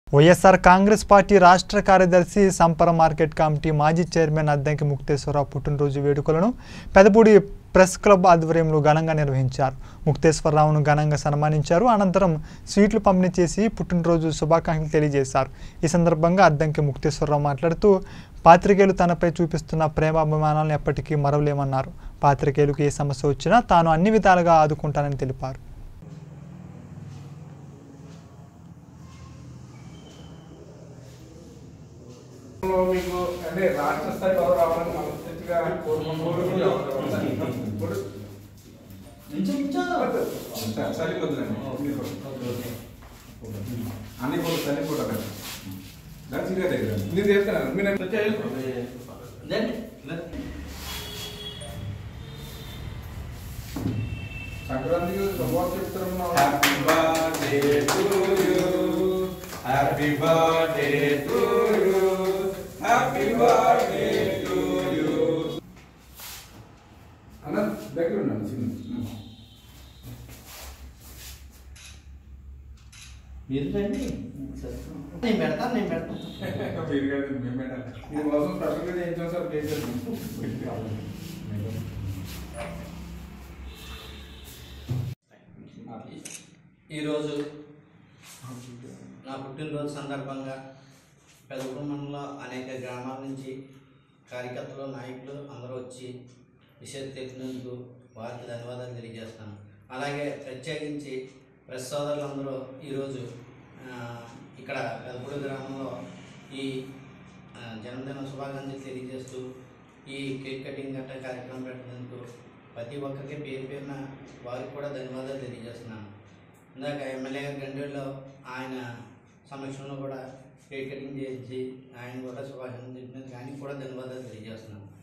YSR Congress party రాష్ట్ర కార్యదర్శి సంపర మార్కెట్ కమిటీ మాజీ చైర్మన్ అద్దంకి ముక్తేశ్వరరావు పుట్టినరోజు వేడుకలను పెదపూడి ప్రెస్ క్లబ్ ఆధ్వర్యంలో ఘనంగా నిర్వహించారు ముక్తేశ్వరరావును ఘనంగా సన్మానించారు అనంతరం స్వీట్లు పంపిణీ చేసి పుట్టినరోజు శుభాకాంక్షలు తెలియజేశారు ఈ సందర్భంగా అద్దంకి ముక్తేశ్వరరావు మాట్లాడుతూ పాత్రికేయులు తనపై చూపిస్తున్న ప్రేమాభిమానాలను ఎప్పటికీ మరవలేమన్నారు పాత్రికేయులకు ఏ సమస్య వచ్చినా తాను అన్ని విధాలుగా ఆదుకుంటానని తెలిపారు లో మీకు అంటే రాష్ట్ర స్థాయి పదవి రావాలని మనస్ఫూర్తిగా కోరుకుంటున్నాను చలి వద్దులండి అన్ని ఫోటో చలి ఫోటో దాని సీరియా దగ్గర మీరు చేస్తున్నారు మీరు ఎంత చేయాలి సంక్రాంతికి శుభవార్త చెప్తారన్నా happy birthday to you happy birthday to you happy birthday to you అన్న దగ్గర ఉన్నాను చిన్న మీరు రండి నేను పెడతాను నేను పెడతాను మీరు కాదు మేము మేడం మీకోసం స్పెషల్గా చేయించాం సార్ చేసేది ఈరోజు నా పుట్టినరోజు సందర్భంగా పెదపూడి మండలంలో అనేక గ్రామాల నుంచి కార్యకర్తలు నాయకులు అందరూ వచ్చి విషయం తెలిపినందుకు వారికి ధన్యవాదాలు తెలియజేస్తాను అలాగే ప్రత్యేకించి ప్రెస్ సోదరులందరూ ఈరోజు ఆ, ఇక్కడ పెదపూడి గ్రామంలో ఈ ఆ, జన్మదిన శుభాకాంక్షలు తెలియజేస్తూ ఈ కేక్ కటింగ్ గట్రా కార్యక్రమం పెట్టినందుకు ప్రతి ఒక్కరికి పేరు పేరున వారికి కూడా ధన్యవాదాలు తెలియజేస్తున్నాను ఇందాక ఎమ్మెల్యే గారి గండేళ్ళలో ఆయన సమక్షంలో కూడా కేక్ కటింగ్ చేయించి ఆయన కూడా శుభాకాంక్షలు తెలిపినందుకు ఆయనకి కూడా ధన్యవాదాలు తెలియజేస్తున్నాను